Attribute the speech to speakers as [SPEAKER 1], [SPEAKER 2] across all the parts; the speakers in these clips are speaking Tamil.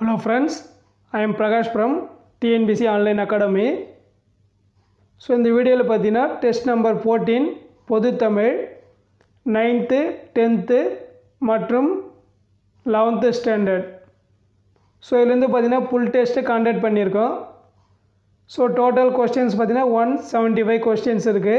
[SPEAKER 1] Hello friends, I am Prakash from TNBC Online Academy. So இந்த வீடியோவில் பார்த்தீங்கன்னா டெஸ்ட் நம்பர் ஃபோர்டீன் பொதுத்தமிழ் நைன்த்து டென்த்து மற்றும் லெவன்த்து ஸ்டாண்டர்ட் ஸோ இதுலேருந்து பார்த்தீங்கன்னா ஃபுல் டெஸ்ட்டு கான்டாக்ட் பண்ணியிருக்கோம் ஸோ டோட்டல் கொஸ்டின்ஸ் பார்த்தீங்கன்னா ஒன் செவன்ட்டி ஃபைவ் கொஸ்டின்ஸ் இருக்குது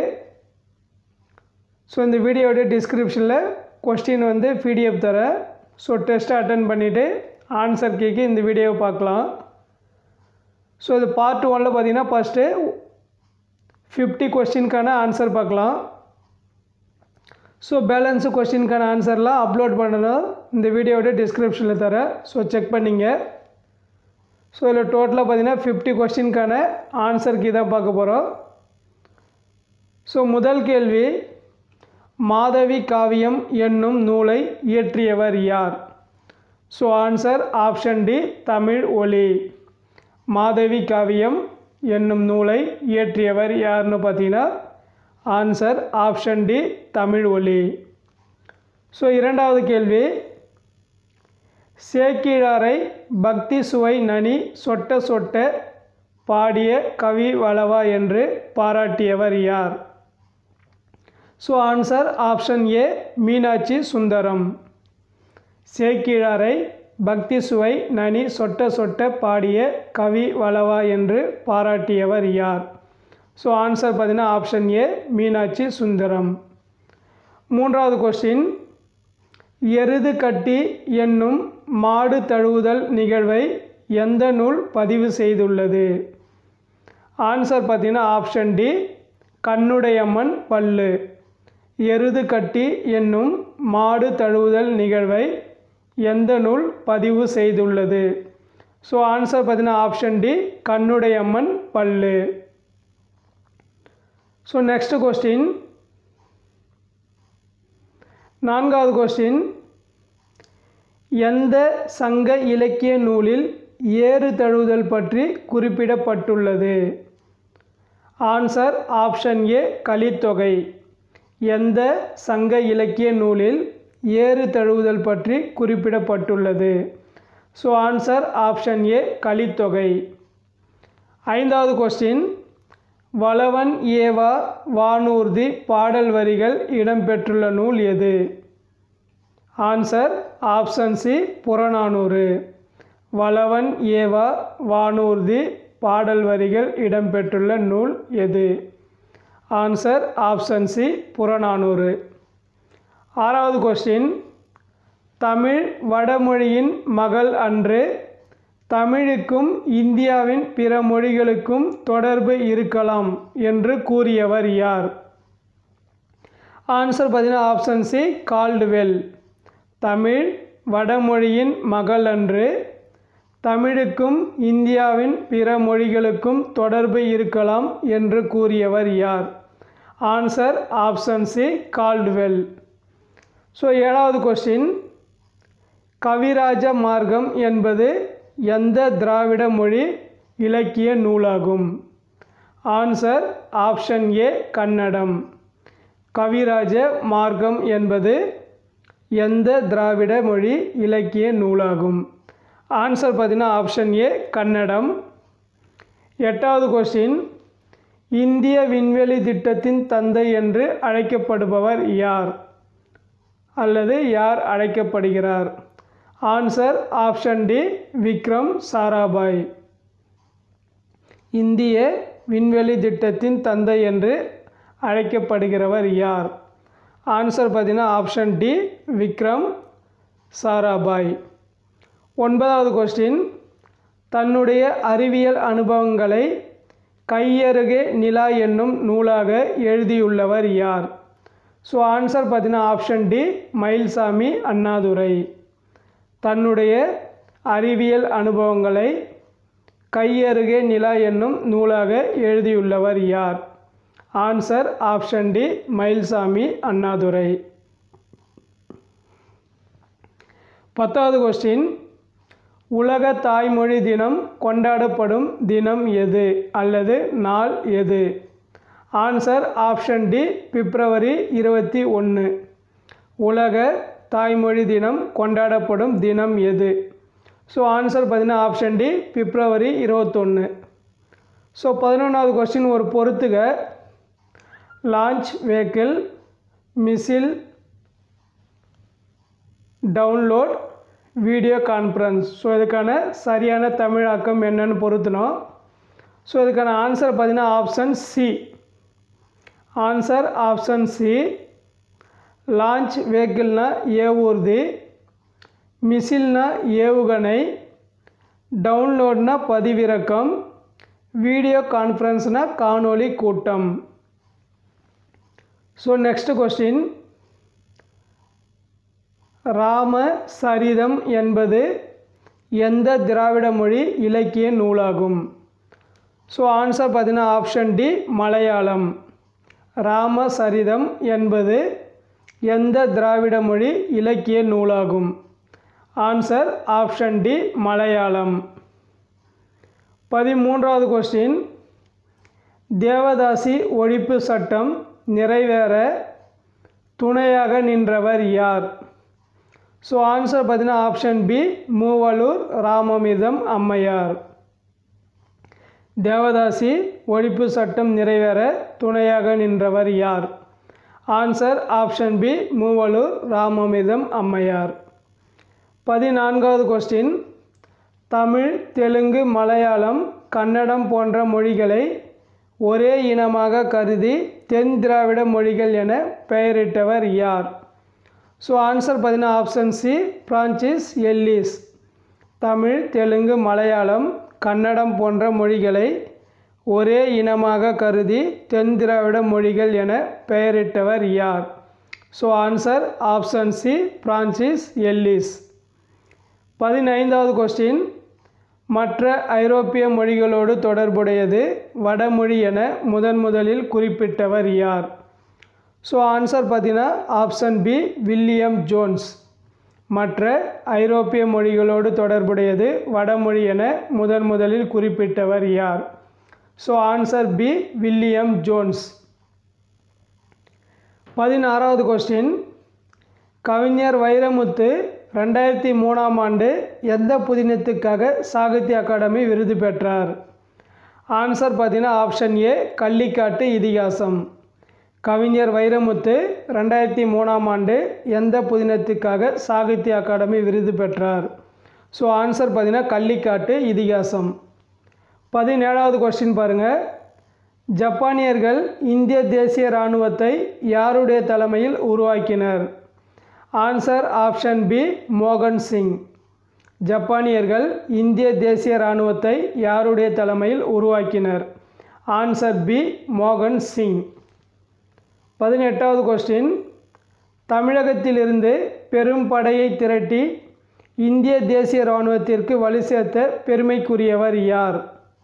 [SPEAKER 1] ஸோ இந்த வீடியோட டிஸ்கிரிப்ஷனில் கொஸ்டின் வந்து பிடிஎஃப் தரேன் ஸோ டெஸ்ட்டை அட்டன் பண்ணிவிட்டு ஆன்சர் கீக்கு இந்த வீடியோவை பார்க்கலாம் ஸோ இது பார்ட் ஒனில் பார்த்தீங்கன்னா ஃபஸ்ட்டு ஃபிஃப்டி கொஸ்டினுக்கான ஆன்சர் பார்க்கலாம் ஸோ பேலன்ஸு கொஸ்டினுக்கான ஆன்சர்லாம் அப்லோட் பண்ணணும் இந்த வீடியோட டிஸ்கிரிப்ஷனில் தரேன் ஸோ செக் பண்ணிங்க ஸோ இதில் டோட்டலாக பார்த்தீங்கன்னா ஃபிஃப்டி கொஸ்டினுக்கான ஆன்சர் கீ தான் பார்க்க போகிறோம் ஸோ முதல் கேள்வி மாதவி காவியம் என்னும் நூலை இயற்றியவர் யார் so answer option D Tamil Oli Madhavi காவியம் என்னும் நூலை இயற்றியவர் யாருன்னு பார்த்தீங்கன்னா ஆன்சர் ஆப்ஷன் டி தமிழ் ஒலி ஸோ இரண்டாவது கேள்வி சேக்கிழாரை பக்தி சுவை நனி சொட்ட சொட்ட பாடிய கவி வளவா என்று பாராட்டியவர் யார் so answer option A Meenakshi Sundaram சேக்கிழாரை பக்தி சுவை நனி சொட்ட சொட்ட பாடிய கவி வளவா என்று பாராட்டியவர் யார் ஸோ ஆன்சர் பார்த்தீங்கன்னா ஆப்ஷன் ஏ மீனாட்சி சுந்தரம் மூன்றாவது கொஸ்டின் எருது கட்டி என்னும் மாடு தழுவுதல் நிகழ்வை எந்த நூல் பதிவு செய்துள்ளது ஆன்சர் பார்த்தீங்கன்னா ஆப்ஷன் டி கண்ணுடையம்மன் பல்லு எருது கட்டி என்னும் மாடு தழுவுதல் நிகழ்வை எந்த நூல் பதிவு செய்துள்ளது ஸோ ஆன்சர் பார்த்தீங்கன்னா option D Kannudaiyamman Pallu so next question நான்காவது கொஸ்டின் எந்த சங்க இலக்கிய நூலில் ஏறு தழுவுதல் பற்றி குறிப்பிடப்பட்டுள்ளது ஆன்சர் ஆப்ஷன் ஏ கலித்தொகை எந்த சங்க இலக்கிய நூலில் ஏறு தழுவுதல் பற்றி குறிப்பிடப்பட்டுள்ளது so answer option A Kalithogai ஐந்தாவது கொஸ்டின் வளவன் ஏவா வானூர்தி பாடல் வரிகள் இடம்பெற்றுள்ள நூல் எது answer option C Purananuru Valavan ஏவா வானூர்தி பாடல் வரிகள் இடம்பெற்றுள்ள நூல் எது ஆன்சர் ஆப்ஷன் சி புறநானூறு ஆறாவது கொஸ்டின் தமிழ் வடமொழியின் மகள் அன்று தமிழுக்கும் இந்தியாவின் பிற மொழிகளுக்கும் தொடர்பு இருக்கலாம் என்று கூறியவர் யார் ஆன்சர் பார்த்தீங்கன்னா ஆப்ஷன் சி கால்டுவெல் தமிழ் வடமொழியின் மகள் அன்று தமிழுக்கும் இந்தியாவின் பிற மொழிகளுக்கும் தொடர்பு இருக்கலாம் என்று கூறியவர் யார் answer option C Caldwell so ஏழாவது கொஸ்டின் கவிராஜ மார்க்கம் என்பது எந்த திராவிட மொழி இலக்கிய நூலாகும் answer option A Kannada Kavirajamarga என்பது எந்த திராவிட மொழி இலக்கிய நூலாகும் ஆன்சர் பார்த்தீங்கன்னா ஆப்ஷன் ஏ கன்னடம் எட்டாவது கொஸ்டின் இந்திய விண்வெளி திட்டத்தின் தந்தை என்று அழைக்கப்படுபவர் யார் அல்லது யார் அழைக்கப்படுகிறார் answer option D Vikram Sarabhai இந்திய விண்வெளி திட்டத்தின் தந்தை என்று அழைக்கப்படுகிறவர் யார் ஆன்சர் பார்த்தீங்கன்னா ஆப்ஷன் டி விக்ரம் சாராபாய் ஒன்பதாவது கொஸ்டின் தன்னுடைய அறிவியல் அனுபவங்களை கையருகே நிலா என்னும் நூலாக எழுதியுள்ளவர் யார் ஸோ ஆன்சர் பார்த்தீங்கன்னா ஆப்ஷன் டி மயில்சாமி அண்ணாதுரை தன்னுடைய அறிவியல் அனுபவங்களை கையருகே நிலா என்னும் நூலாக எழுதியுள்ளவர் யார் answer option D Mylswamy Annadurai பத்தாவது கொஸ்டின் உலக தாய்மொழி தினம் கொண்டாடப்படும் தினம் எது அல்லது நாள் எது ஆன்சர் ஆப்ஷன் டி பிப்ரவரி இருபத்தி ஒன்று உலக தாய்மொழி தினம் கொண்டாடப்படும் தினம் எது ஸோ ஆன்சர் பார்த்தீங்கன்னா ஆப்ஷன் டி பிப்ரவரி இருபத்தொன்று ஸோ பதினொன்றாவது கொஸ்டின் ஒரு பொறுத்துக launch vehicle missile download video conference so இதுக்கான சரியான தமிழாக்கம் என்னன்னு பொருத்தணும் ஸோ இதுக்கான ஆன்சர் பார்த்தீங்கன்னா option C answer option C launch வெஹிக்கிள்னா ஏவூர்தி மிசில்னா ஏவுகணை டவுன்லோட்னா பதிவிறக்கம் வீடியோ கான்ஃபரன்ஸ்னா காணொளி கூட்டம் so next question Ramacharitam என்பது எந்த திராவிட மொழி இலக்கிய நூலாகும் ஸோ ஆன்சர் பார்த்தீங்கன்னா option D Malayalam Ramacharitam என்பது எந்த திராவிட மொழி இலக்கிய நூலாகும் ஆன்சர் ஆப்ஷன் டி மலையாளம் பதிமூன்றாவது கொஸ்டின் தேவதாசி ஒழிப்பு சட்டம் நிறைவேற துணையாக நின்றவர் யார் ஸோ ஆன்சர் பார்த்தீங்கன்னா ஆப்ஷன் பி மூவலூர் ராமமிதம் அம்மையார் தேவதாசி ஒழிப்பு சட்டம் நிறைவேற துணையாக நின்றவர் யார் answer option B Moovalur Ramamirtham Ammaiyar பதினான்காவது கொஸ்டின் தமிழ் தெலுங்கு மலையாளம் கன்னடம் போன்ற மொழிகளை ஒரே இனமாக கருதி தென் திராவிட மொழிகள் என பெயரிட்டவர் யார் ஸோ ஆன்சர் பார்த்தீங்கன்னா option C Francis Ellis Tamil Telugu Malayalam Kannada போன்ற மொழிகளை ஒரே இனமாக கருதி தென் திராவிட மொழிகள் என பெயரிட்டவர் யார் so answer option C Francis Ellis பதினைந்தாவது கொஸ்டின் மற்ற ஐரோப்பிய மொழிகளோடு தொடர்புடையது வடமொழி என முதன் முதலில் குறிப்பிட்டவர் யார் ஸோ ஆன்சர் பார்த்தீங்கன்னா ஆப்ஷன் பி வில்லியம் ஜோன்ஸ் மற்ற ஐரோப்பிய மொழிகளோடு தொடர்புடையது வடமொழி என முதன் முதலில் குறிப்பிட்டவர் யார் so answer B William Jones பதினாறாவது கொஸ்டின் கவிஞர் வைரமுத்து ரெண்டாயிரத்தி மூணாம் ஆண்டு எந்த புதினத்துக்காக சாகித்ய அகாடமி விருது பெற்றார் ஆன்சர் பார்த்தீங்கன்னா ஆப்ஷன் ஏ கள்ளிக்காட்டு இதிகாசம் கவிஞர் வைரமுத்து ரெண்டாயிரத்தி மூணாம் ஆண்டு எந்த புதினத்துக்காக சாகித்ய அகாடமி விருது பெற்றார் ஸோ ஆன்சர் பார்த்தீங்கன்னா கள்ளிக்காட்டு இதிகாசம் பதினேழாவது கொஸ்டின் பாருங்கள் ஜப்பானியர்கள் இந்திய தேசிய இராணுவத்தை யாருடைய தலைமையில் உருவாக்கினர் ஆன்சர் ஆப்ஷன் பி மோகன் சிங் ஜப்பானியர்கள் இந்திய தேசிய இராணுவத்தை யாருடைய தலைமையில் உருவாக்கினர் ஆன்சர் பி மோகன் சிங் பதினெட்டாவது கொஸ்டின் தமிழகத்திலிருந்து பெரும் படையை திரட்டி இந்திய தேசிய இராணுவத்திற்கு வலு சேர்த்த பெருமைக்குரியவர் யார்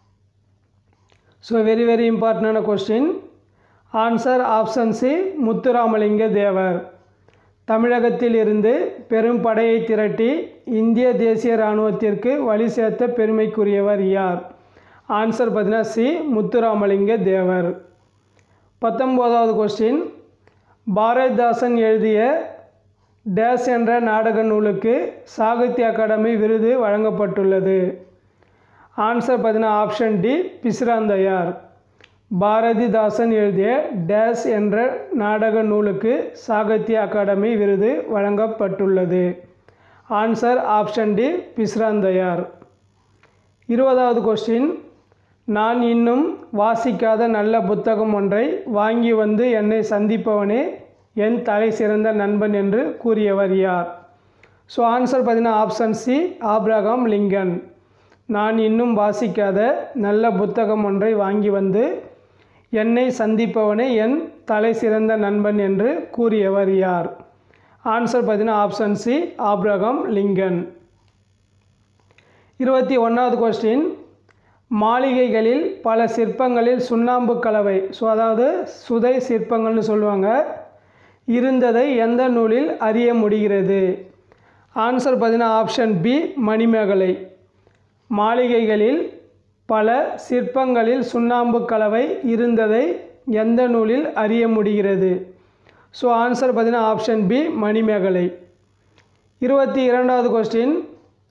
[SPEAKER 1] ஸோ வெரி வெரி இம்பார்ட்டண்டான question answer option C Muthuramalinga Thevar தமிழகத்தில் இருந்து பெரும் படையை திரட்டி இந்திய தேசிய இராணுவத்திற்கு வழி சேர்த்த பெருமைக்குரியவர் யார் ஆன்சர் பார்த்தீங்கன்னா சி முத்துராமலிங்க தேவர் பத்தொம்போதாவது கொஸ்டின் பாரதிதாசன் எழுதிய டேஸ் என்ற நாடக நூலுக்கு சாகித்ய அகாடமி விருது வழங்கப்பட்டுள்ளது ஆன்சர் பார்த்தீங்கன்னா ஆப்ஷன் டி பிசிராந்தையார் பாரதிதாசன் எழுதிய டேஸ் என்ற நாடக நூலுக்கு சாகித்ய அகாடமி விருது வழங்கப்பட்டுள்ளது ஆன்சர் ஆப்ஷன் டி பிஸ்ராந்தையார் இருபதாவது கொஸ்டின் நான் இன்னும் வாசிக்காத நல்ல புத்தகம் ஒன்றை வாங்கி வந்து என்னை சந்திப்பவனே என் தலை சிறந்த நண்பன் என்று கூறியவர் யார் ஸோ ஆன்சர் பார்த்தீங்கன்னா ஆப்ஷன் சி ஆப்ரகாம் லிங்கன் நான் இன்னும் வாசிக்காத நல்ல புத்தகம் ஒன்றை வாங்கி வந்து என்னை சந்திப்பவனே என் தலை சிறந்த நண்பன் என்று கூறியவர் யார் ஆன்சர் பார்த்தீங்கன்னா ஆப்ஷன் சி ஆப்ரகாம் லிங்கன் இருபத்தி ஒன்றாவது கொஸ்டின் மாளிகைகளில் பல சிற்பங்களில் சுண்ணாம்பு கலவை ஸோ அதாவது சுதை சிற்பங்கள்னு சொல்லுவாங்க இருந்ததை எந்த நூலில் அறிய முடிகிறது ஆன்சர் பார்த்தீங்கன்னா ஆப்ஷன் பி மணிமேகலை மாளிகைகளில் பல சிற்பங்களில் சுண்ணாம்பு கலவை இருந்ததை எந்த நூலில் அறிய முடிகிறது ஸோ ஆன்சர் பார்த்தீங்கன்னா ஆப்ஷன் பி மணிமேகலை இருபத்தி இரண்டாவது கொஸ்டின்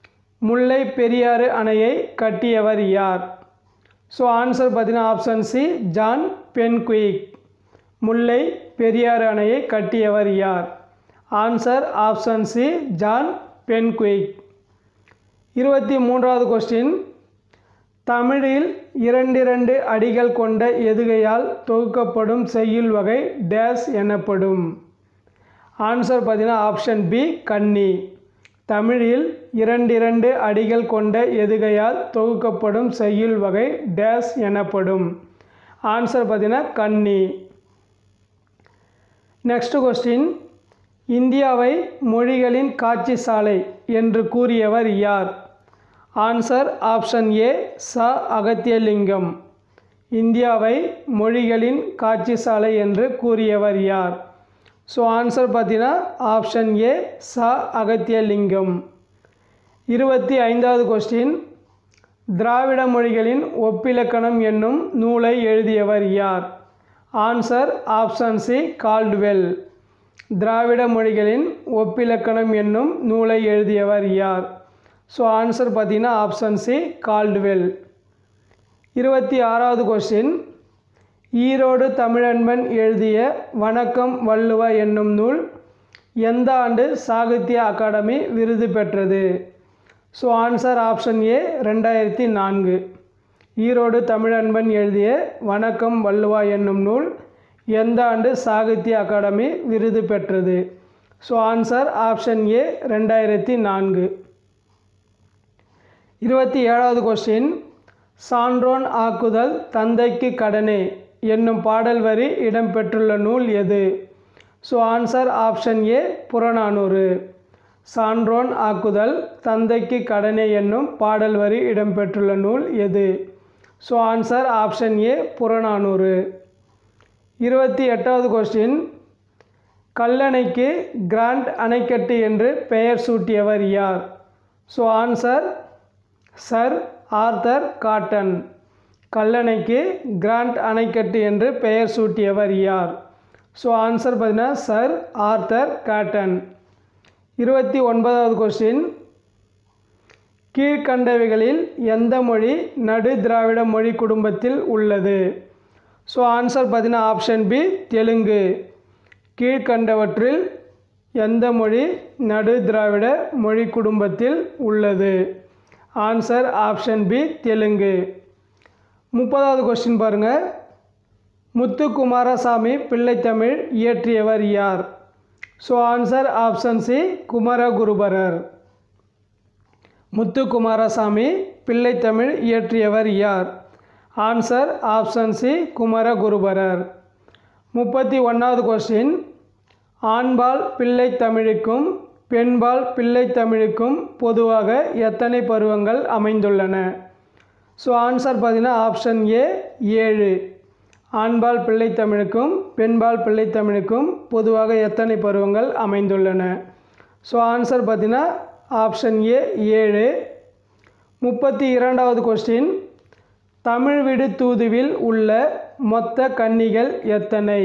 [SPEAKER 1] முல்லை பெரியாறு அணையை கட்டியவர் யார் ஸோ ஆன்சர் பார்த்தீங்கன்னா option C John Pennycuick Mullai Periyar அணையை கட்டியவர் யார் answer option C John Pennycuick இருபத்தி மூன்றாவது கொஸ்டின் தமிழில் இரண்டிரண்டு அடிகள் கொண்ட எதுகையால் தொகுக்கப்படும் செய்யுள் வகை டேஸ் எனப்படும் ஆன்சர் பார்த்தீங்கன்னா ஆப்ஷன் பி கன்னி தமிழில் இரண்டிரண்டு அடிகள் கொண்ட எதுகையால் தொகுக்கப்படும் செய்யுள் வகை டேஸ் எனப்படும் ஆன்சர் பார்த்தீங்கன்னா கன்னி நெக்ஸ்ட் கொஸ்டின் இந்தியாவை மொழிகளின் காட்சி சாலை என்று கூறியவர் யார் ஆன்சர் ஆப்ஷன் ஏ ச அகத்தியலிங்கம் இந்தியாவை மொழிகளின் காட்சி சாலை என்று கூறியவர் யார் ஸோ ஆன்சர் பார்த்தீங்கன்னா ஆப்ஷன் ஏ ச அகத்தியலிங்கம் இருபத்தி ஐந்தாவது கொஸ்டின் திராவிட மொழிகளின் ஒப்பிலக்கணம் என்னும் நூலை எழுதியவர் யார் ஆன்சர் ஆப்ஷன் சி கால்ட்வெல் திராவிட மொழிகளின் ஒப்பிலக்கணம் என்னும் நூலை எழுதியவர் யார் ஸோ ஆன்சர் பார்த்தீங்கன்னா ஆப்ஷன் சி கால்ட்வெல் இருபத்தி ஆறாவது கொஸ்டின் ஈரோடு தமிழன்பன் எழுதிய வணக்கம் வள்ளுவ என்னும் நூல் எந்த ஆண்டு சாகித்ய அகாடமி விருது பெற்றது ஸோ ஆன்சர் ஆப்ஷன் ஏ ரெண்டாயிரத்தி நான்கு ஈரோடு தமிழன்பன் எழுதிய வணக்கம் வள்ளுவா என்னும் நூல் எந்த ஆண்டு சாகித்ய அகாடமி விருது பெற்றது ஸோ ஆன்சர் ஆப்ஷன் ஏ ரெண்டாயிரத்தி நான்கு இருபத்தி ஏழாவது கொஸ்டின் சான்றோன் ஆக்குதல் தந்தைக்கு கடனே என்னும் பாடல் வரி இடம்பெற்றுள்ள நூல் எது so answer option A Purananuru சான்றோன் ஆக்குதல் தந்தைக்கு கடனே என்னும் பாடல் வரி இடம்பெற்றுள்ள நூல் எது so answer option A Purananuru இருபத்தி எட்டாவது கொஸ்டின் கல்லணைக்கு கிராண்ட் அணைக்கட்டு என்று பெயர் சூட்டியவர் யார் so answer Sir Arthur Cotton கல்லணைக்கு கிராண்ட் அணைக்கட்டு என்று பெயர் சூட்டியவர் யார் ஸோ ஆன்சர் பார்த்தீங்கன்னா சர் ஆர்தர் காட்டன் இருபத்தி ஒன்பதாவது கொஸ்டின் கீழ்கண்டவைகளில் எந்த மொழி நடு திராவிட மொழி குடும்பத்தில் உள்ளது ஸோ ஆன்சர் பார்த்தீங்கன்னா ஆப்ஷன் பி தெலுங்கு கீழ்கண்டவற்றில் எந்த மொழி நடு திராவிட மொழி குடும்பத்தில் உள்ளது ஆன்சர் ஆப்ஷன் பி தெலுங்கு முப்பதாவது கொஸ்டின் பாருங்கள் முத்துக்குமாரசாமி பிள்ளைத்தமிழ் இயற்றியவர் யார் so answer option C Kumaraguruparar Muthukumaraswamy Pillaitamil இயற்றியவர் யார் ஆன்சர் ஆப்ஷன் சி குமரகுருபரர் முப்பத்தி ஒன்றாவது கொஸ்டின் ஆண்பால் பிள்ளைத்தமிழுக்கும் பெண்பால் பிள்ளைத்தமிழுக்கும் பொதுவாக எத்தனை பருவங்கள் அமைந்துள்ளன ஸோ ஆன்சர் பார்த்தீங்கன்னா ஆப்ஷன் ஏ ஏழு ஆண்பால் பிள்ளைத்தமிழுக்கும் பெண்பால் பிள்ளைத்தமிழுக்கும் பொதுவாக எத்தனை பருவங்கள் அமைந்துள்ளன ஸோ ஆன்சர் பார்த்தீங்கன்னா ஆப்ஷன் ஏ ஏழு முப்பத்தி இரண்டாவது கொஸ்டின் தமிழ் விடு தூதுவில் உள்ள மொத்த கன்னிகள் எத்தனை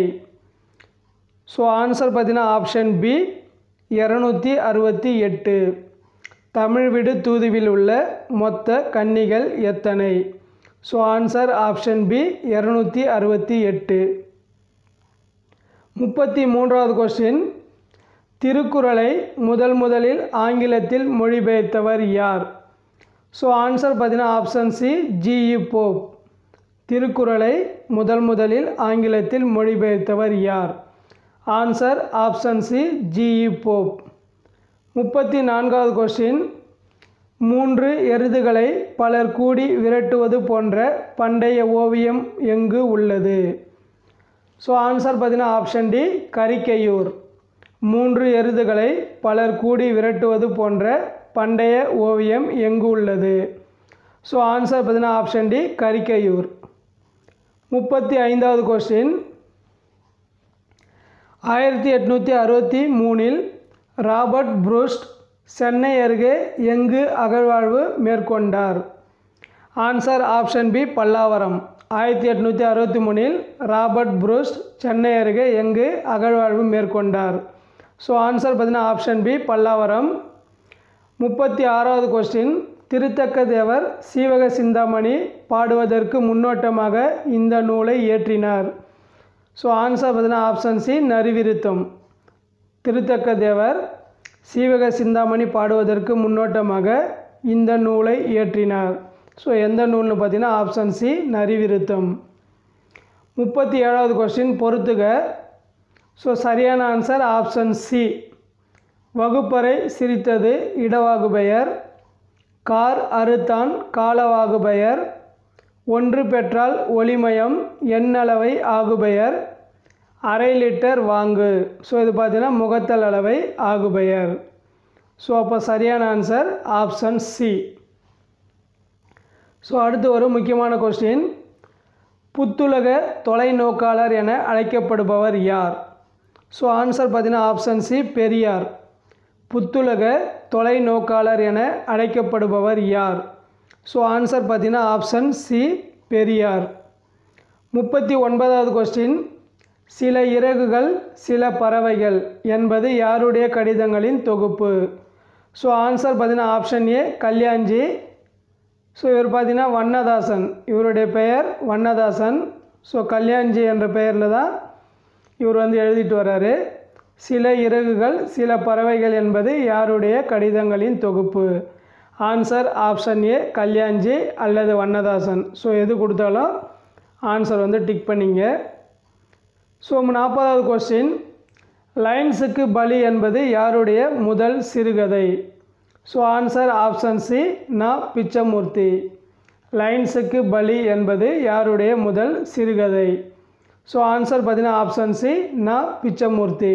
[SPEAKER 1] ஸோ ஆன்சர் பார்த்தீங்கன்னா ஆப்ஷன் பி இரநூத்தி அறுபத்தி எட்டு தமிழ் விடு தூதுவில் உள்ள மொத்த கன்னிகள் எத்தனை ஸோ ஆன்சர் ஆப்ஷன் பி இரநூத்தி அறுபத்தி எட்டு முப்பத்தி மூன்றாவது கொஸ்டின் திருக்குறளை முதல் முதலில் ஆங்கிலத்தில் மொழிபெயர்த்தவர் யார் ஸோ ஆன்சர் பார்த்தீங்கன்னா ஆப்ஷன் சி ஜிஇ போப் திருக்குறளை முதல் முதலில் ஆங்கிலத்தில் மொழிபெயர்த்தவர் யார் answer option C G U Pope முப்பத்தி நான்காவது கொஸ்டின் மூன்று எருதுகளை பலர் கூடி விரட்டுவது போன்ற பண்டைய ஓவியம் எங்கு உள்ளது ஸோ ஆன்சர் பார்த்தீங்கன்னா ஆப்ஷன் டி கரிக்கையூர் மூன்று எருதுகளை பலர் கூடி விரட்டுவது போன்ற பண்டைய ஓவியம் எங்கு உள்ளது ஸோ ஆன்சர் பார்த்தீங்கன்னா ஆப்ஷன் டி கரிக்கையூர் முப்பத்தி ஐந்தாவது கொஸ்டின் ஆயிரத்தி எட்நூற்றி அறுபத்தி மூணில் ராபர்ட் புரூஸ்ட் சென்னை அருகே எங்கு அகழ்வாழ்வு மேற்கொண்டார் ஆன்சர் ஆப்ஷன் பி பல்லாவரம் ஆயிரத்தி எட்நூற்றி அறுபத்தி மூணில் ராபர்ட் புரூஸ்ட் சென்னை அருகே எங்கு அகழ்வாழ்வு மேற்கொண்டார் ஸோ ஆன்சர் பார்த்தீங்கன்னா ஆப்ஷன் பி பல்லாவரம் முப்பத்தி ஆறாவது கொஸ்டின் திருத்தக்க தேவர் சீவக சிந்தாமணி பாடுவதற்கு முன்னோட்டமாக இந்த நூலை இயற்றினார் ஸோ ஆன்சர் பார்த்தீங்கன்னா ஆப்ஷன் சி நரிவிருத்தம் திருத்தக்க தேவர் சீவக சிந்தாமணி பாடுவதற்கு முன்னோட்டமாக இந்த நூலை இயற்றினார் ஸோ எந்த நூல்னு பார்த்தீங்கன்னா ஆப்ஷன் சி நரிவிருத்தம் முப்பத்தி ஏழாவது கொஸ்டின் பொறுத்துக ஸோ சரியான ஆன்சர் ஆப்ஷன் சி வகுப்பறை சிரித்தது இடவாகு பெயர் கார் அறுத்தான் காலவாகு பெயர் ஒன்று பெற்றால் ஒளிமயம் எண்ணளவை ஆகுபெயர் அரை லிட்டர் வாங்கு ஸோ இது பார்த்தீங்கன்னா முகத்தல் அளவை ஆகுபெயர் ஸோ அப்போ சரியான ஆன்சர் ஆப்ஷன் சி ஸோ அடுத்து ஒரு முக்கியமான கொஸ்டின் புத்துலக தொலைநோக்காளர் என அழைக்கப்படுபவர் யார் ஸோ ஆன்சர் பார்த்தீங்கன்னா ஆப்ஷன் சி பெரியார் புத்துலக தொலைநோக்காளர் என அழைக்கப்படுபவர் யார் ஸோ ஆன்சர் பார்த்தீங்கன்னா ஆப்ஷன் சி பெரியார் முப்பத்தி ஒன்பதாவது கொஸ்டின் சில இறகுகள் சில பறவைகள் என்பது யாருடைய கடிதங்களின் தொகுப்பு ஸோ ஆன்சர் பார்த்தீங்கன்னா ஆப்ஷன் ஏ கல்யாண்ஜி ஸோ இவர் பார்த்தீங்கன்னா வண்ணதாசன் இவருடைய பெயர் வண்ணதாசன் ஸோ கல்யாண்ஜி என்ற பெயரில் தான் இவர் வந்து எழுதிட்டு வர்றாரு சில இறகுகள் சில பறவைகள் என்பது யாருடைய கடிதங்களின் தொகுப்பு ஆன்சர் ஆப்ஷன் ஏ கல்யாண்ஜி அல்லது வண்ணதாசன் ஸோ எது கொடுத்தாலும் ஆன்சர் வந்து டிக் பண்ணிங்க ஸோ நாற்பதாவது கொஸ்டின் லைன்ஸுக்கு பலி என்பது யாருடைய முதல் சிறுகதை so answer option C Na Pichamurthy லைன்ஸுக்கு பலி என்பது யாருடைய முதல் சிறுகதை ஸோ ஆன்சர் பார்த்தீங்கன்னா ஆப்ஷன் சி நா பிச்சமூர்த்தி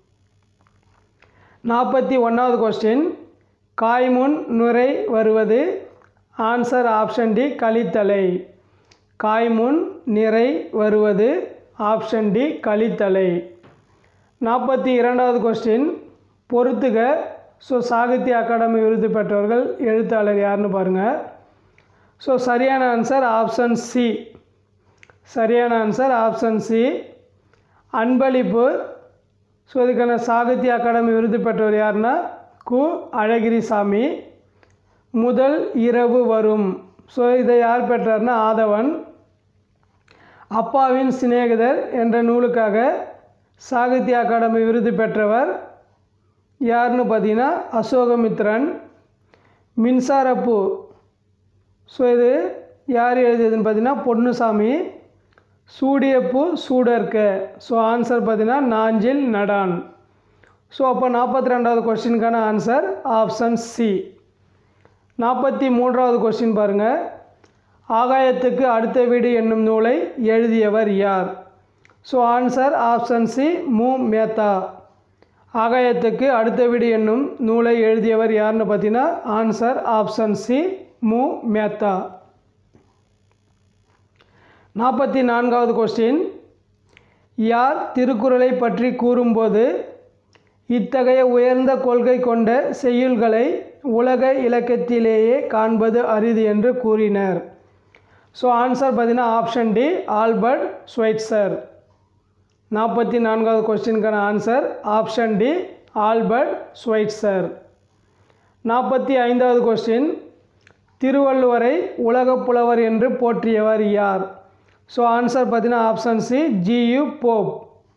[SPEAKER 1] நாற்பத்தி ஒன்றாவது கொஸ்டின் காய்முன் நுரை வருவது ஆன்சர் ஆப்ஷன் டி கலித்தலை காய்முன் நிறை வருவது ஆப்ஷன் டி கலித்தலை நாற்பத்தி இரண்டாவது கொஸ்டின் பொறுத்துக ஸோ சாகித்ய அகாடமி விருது பெற்றவர்கள் எழுத்தாளர் யாருன்னு பாருங்கள் ஸோ சரியான ஆன்சர் ஆப்ஷன் சி சரியான ஆன்சர் ஆப்ஷன் சி அன்பளிப்பு ஸோ இதுக்கான சாகித்ய அகாடமி விருது பெற்றவர் யாருன்னா கு அழகிரிசாமி முதல் இரவு வரும் ஸோ இதை யார் பெற்றார்னா ஆதவன் அப்பாவின் சிநேகிதர் என்ற நூலுக்காக சாகித்ய அகாடமி விருது பெற்றவர் யாருன்னு பார்த்தீங்கன்னா அசோகமித்ரன் மின்சாரப்பூ ஸோ இது யார் எழுதியதுன்னு பார்த்தீங்கன்னா பொன்னுசாமி சூடியப்பூ சூடர்க்க ஸோ ஆன்சர் பார்த்தீங்கன்னா நாஞ்சில் நடான் ஸோ அப்போ நாற்பத்தி ரெண்டாவது கொஸ்டினுக்கான ஆன்சர் ஆப்ஷன் சி நாற்பத்தி மூன்றாவது கொஸ்டின் பாருங்கள் ஆகாயத்துக்கு அடுத்த வீடு என்னும் நூலை எழுதியவர் யார் ஸோ ஆன்சர் ஆப்ஷன் சி மு மேத்தா ஆகாயத்துக்கு அடுத்த வீடு என்னும் நூலை எழுதியவர் யாருன்னு பார்த்தீங்கன்னா ஆன்சர் ஆப்ஷன் சி மு மேத்தா நாற்பத்தி நான்காவது கொஸ்டின் யார் திருக்குறளை பற்றி கூறும்போது இத்தகைய உயர்ந்த கொள்கை கொண்ட செய்யுள்களை உலக இலக்கியத்திலேயே காண்பது அரிது என்று கூறினர் ஸோ ஆன்சர் பார்த்தீங்கன்னா ஆப்ஷன் டி ஆல்பர்ட் ஸ்வைட்சர் நாற்பத்தி நான்காவது கொஸ்டினுக்கான answer option D Albert Schweitzer நாற்பத்தி ஐந்தாவது கொஸ்டின் திருவள்ளுவரை உலகப் புலவர் என்று போற்றியவர் யார் ஸோ ஆன்சர் பார்த்தீங்கன்னா ஆப்ஷன் சி ஜியு போப்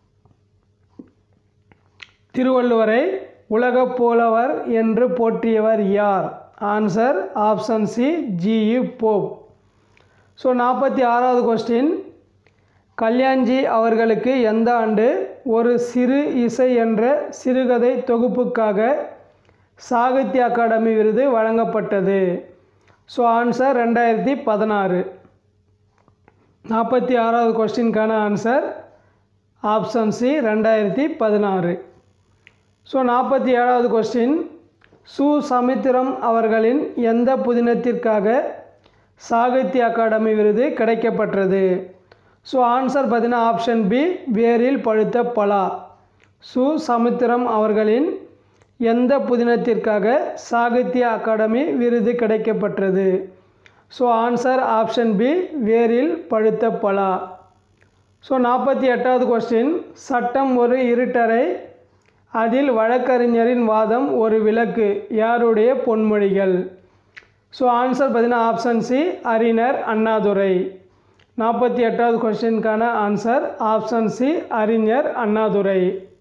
[SPEAKER 1] திருவள்ளுவரை உலகப் புலவர் என்று போற்றியவர் யார் answer option C G U Pope so நாற்பத்தி ஆறாவது கொஸ்டின் கல்யாண்ஜி அவர்களுக்கு எந்த ஆண்டு ஒரு சிறு இசை என்ற சிறுகதை தொகுப்புக்காக சாகித்ய அகாடமி விருது வழங்கப்பட்டது ஸோ ஆன்சர் ரெண்டாயிரத்தி பதினாறு நாற்பத்தி ஆறாவது கொஸ்டினுக்கான ஆன்சர் ஆப்ஷன் சி ரெண்டாயிரத்தி பதினாறு ஸோ நாற்பத்தி ஏழாவது கொஸ்டின் சு சமுத்திரம் அவர்களின் எந்த புதினத்திற்காக சாகித்ய அகாடமி விருது கிடைக்கப்பெற்றது ஸோ ஆன்சர் பார்த்தீங்கன்னா ஆப்ஷன் பி வேரில் பழுத்த பலா சு சமுத்திரம் அவர்களின் எந்த புதினத்திற்காக சாகித்ய அகாடமி விருது கிடைக்கப்பெற்றது ஸோ ஆன்சர் ஆப்ஷன் பி வேரில் பழுத்த பலா ஸோ நாற்பத்தி எட்டாவது கொஸ்டின் சட்டம் ஒரு இருட்டறை அதில் வழக்கறிஞரின் வாதம் ஒரு விளக்கு யாருடைய பொன்மொழிகள் ஸோ ஆன்சர் பார்த்தீங்கன்னா ஆப்ஷன் சி அறிஞர் அண்ணாதுரை நாற்பத்தி எட்டாவது கொஸ்டினுக்கான ஆன்சர் ஆப்ஷன் சி அறிஞர் அண்ணாதுரை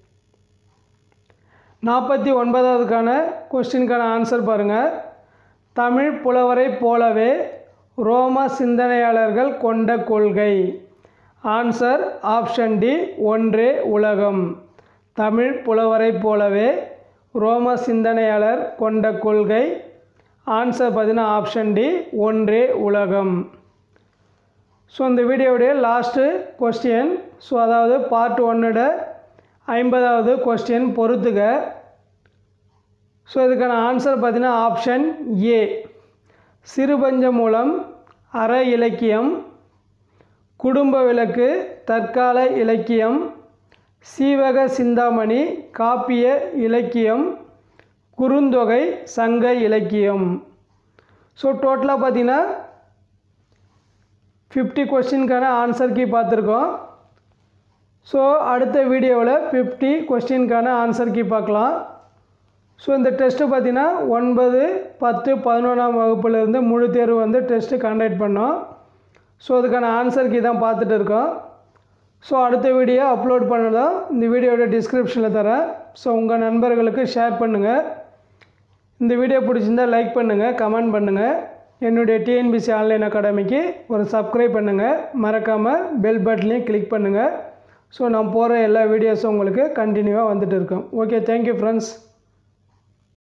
[SPEAKER 1] நாற்பத்தி ஒன்பதாவதுக்கான கொஸ்டினுக்கான ஆன்சர் பாருங்கள் தமிழ் புலவரை போலவே ரோம சிந்தனையாளர்கள் கொண்ட கொள்கை ஆன்சர் ஆப்ஷன் டி ஒன்றே உலகம் தமிழ் புலவரை போலவே ரோம சிந்தனையாளர் கொண்ட கொள்கை ஆன்சர் பார்த்தீங்கன்னா ஆப்ஷன் டி ஒன்றே உலகம் ஸோ இந்த வீடியோவுடைய லாஸ்ட்டு கொஸ்டின் ஸோ அதாவது பார்ட் ஒன்னோட ஐம்பதாவது கொஸ்டின் பொறுத்துக ஸோ இதுக்கான ஆன்சர் பார்த்தீங்கன்னா ஆப்ஷன் ஏ சிறுபஞ்ச மூலம் அற இலக்கியம் குடும்ப விளக்கு தற்கால இலக்கியம் சீவக சிந்தாமணி காப்பிய இலக்கியம் குறுந்தொகை சங்க இலக்கியம் ஸோ டோட்டலாக பார்த்தீங்கன்னா ஃபிஃப்டி கொஸ்டினுக்கான ஆன்சர் கீ பார்த்துருக்கோம் ஸோ அடுத்த வீடியோவில் ஃபிஃப்டி கொஸ்டினுக்கான ஆன்சர் கீ பார்க்கலாம் ஸோ இந்த டெஸ்ட்டு பார்த்தீங்கன்னா ஒன்பது பத்து பதினொன்றாம் வகுப்புலேருந்து முழு தேர்வு வந்து டெஸ்ட்டு கண்டக்ட் பண்ணோம் ஸோ அதுக்கான ஆன்சர் கீ தான் பார்த்துட்டு இருக்கோம் ஸோ அடுத்த வீடியோ அப்லோட் பண்ணதும் இந்த வீடியோட டிஸ்கிரிப்ஷனில் தரேன் ஸோ உங்கள் நண்பர்களுக்கு ஷேர் பண்ணுங்கள் இந்த வீடியோ பிடிச்சிருந்தால் லைக் பண்ணுங்கள் கமெண்ட் பண்ணுங்கள் என்னுடைய டிஎன்பிசி ஆன்லைன் அகாடமிக்கு ஒரு சப்ஸ்கிரைப் பண்ணுங்கள் மறக்காமல் பெல் பட்டனையும் கிளிக் பண்ணுங்கள் ஸோ நான் போகிற எல்லா வீடியோஸும் உங்களுக்கு கண்டினியூவாக வந்துட்டு இருக்கோம் ஓகே தேங்க்யூ ஃப்ரெண்ட்ஸ்